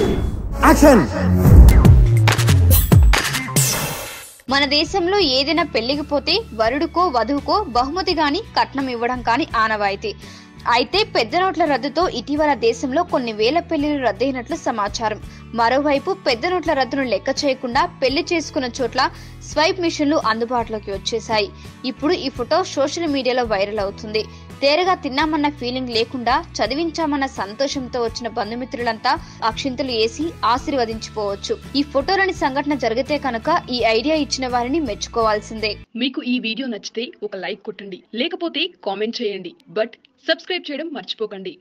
action మన దేశంలో ఏదైనా పెళ్లికి పోతే వరుడుకో వధువుకో బహుమతి గాని కట్నం ఇవ్వడం కాని ఆనవాయితీ అయితే పెద్ద నోట్ల రద్దుతో ఇటీవల దేశంలో కొన్ని వేల పెళ్లిలు రద్దయినట్లు సమాచారం మరోవైపు పెద్ద నోట్ల రద్దును లెక్క చేయకుండా పెళ్లి చేసుకున్న చోట్ల స్వైప్ మిషన్లు అందుబాటులోకి వచ్చేశాయి ఇప్పుడు ఈ ఫోటో సోషల్ మీడియాలో వైరల్ అవుతుంది తేరగా తిన్నామన్న ఫీలింగ్ లేకుండా చదివించామన్న సంతోషంతో వచ్చిన బంధుమిత్రులంతా అక్షింతలు వేసి ఆశీర్వదించిపోవచ్చు ఈ ఫోటోలోని సంఘటన జరిగితే కనుక ఈ ఐడియా ఇచ్చిన వారిని మెచ్చుకోవాల్సిందే మీకు ఈ వీడియో నచ్చితే ఒక లైక్ కొట్టండి లేకపోతే కామెంట్ చేయండి బట్ సబ్స్క్రైబ్ చేయడం మర్చిపోకండి